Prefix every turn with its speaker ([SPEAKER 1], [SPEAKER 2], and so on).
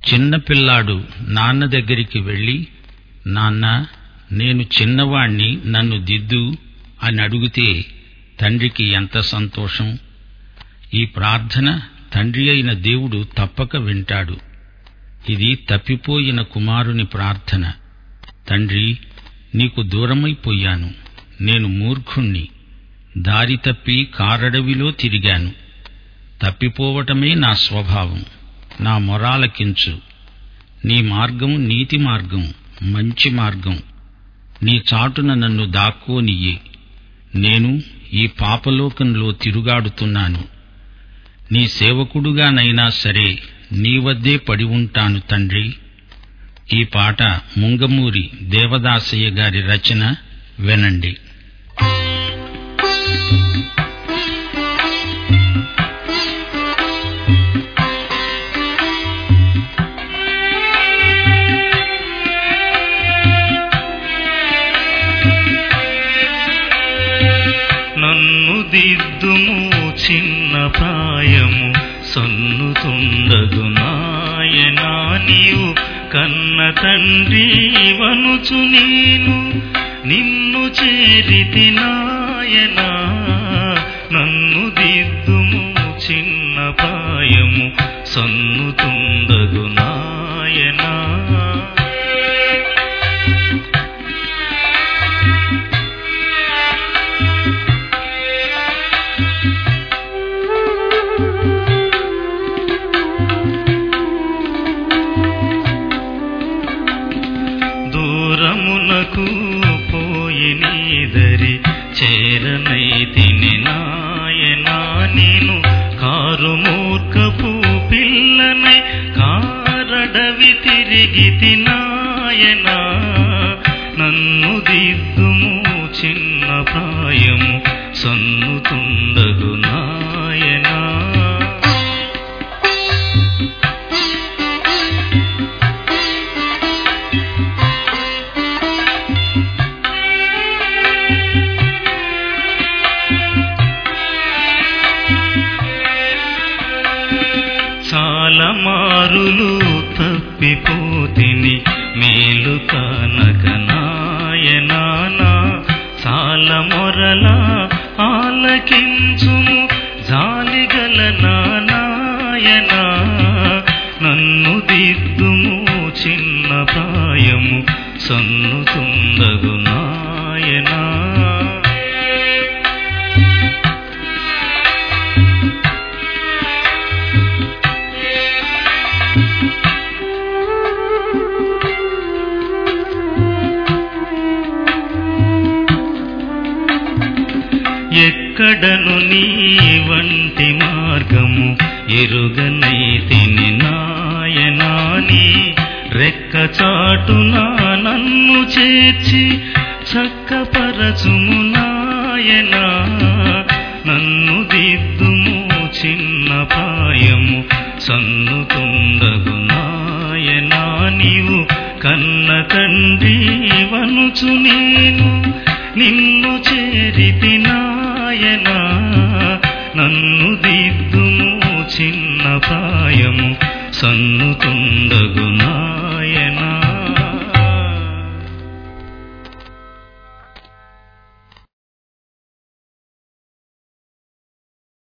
[SPEAKER 1] చిన్నపిల్లాడు నాన్న దగ్గరికి వెళ్ళి నాన్న నేను చిన్నవాణ్ణి నన్ను దిద్దు అని అడిగితే తండ్రికి ఎంత సంతోషం ఈ ప్రార్థన తండ్రి అయిన దేవుడు తప్పక వింటాడు ఇది తప్పిపోయిన కుమారుని ప్రార్థన తండ్రి నీకు దూరమైపోయాను నేను మూర్ఖుణ్ణి దారి తప్పి కారడవిలో తిరిగాను తప్పిపోవటమే నా స్వభావం నా మొరాలకించు నీ మార్గం నీతి మార్గం మంచి మార్గం నీ చాటున నన్ను దాక్కోనియ్యి నేను ఈ పాపలోకంలో తిరుగాడుతున్నాను నీ సేవకుడుగానైనా సరే నీ వద్దే పడి ఉంటాను తండ్రి ఈ పాట ముంగమూరి దేవదాసయ్య గారి రచన వినండి
[SPEAKER 2] నన్ను దిద్దుము చిన్న ప్రాయము సన్నుతుండదు నాయనా నీవు కన్న తండ్రి వనుచు నేను నిన్ను చేరితి నాయనా నన్ను దిద్దుము చిన్న ప్రాయము సన్నుతుండదు నాయనా దూరమునకు పోయి నీదరి చేరనైతిని నాయనా నేను కారు మూర్ఖపు పిల్లనై కారడవి తిరిగి నాయనా నన్ను దిద్దుము చిన్న ప్రాయము సన్నుతుండదు నాయనా చాలా మారులు తప్పిపోతిని మేలు కనక నాయనా చాలా మొరల ఆలకించుము జాలిగల నాయనా నన్ను దిద్దుము చిన్న ప్రాయము సన్నుతుండగు నాయనా ఎక్కడను నీ వంటి మార్గము ఎరుగనైతిని నాయనా నీ రెక్క చాటున నన్ను చేర్చి చక్కపరచుము నాయనా నన్ను దిద్దుము చిన్న ప్రాయము సన్నుతుండగు నాయనా నీవు కన్న తండ్రి వనుచు నేను నిన్ను చేరితి నాయనా నన్ను దిద్దుము చిన్న ప్రాయము సన్నుతుండగు నాయనా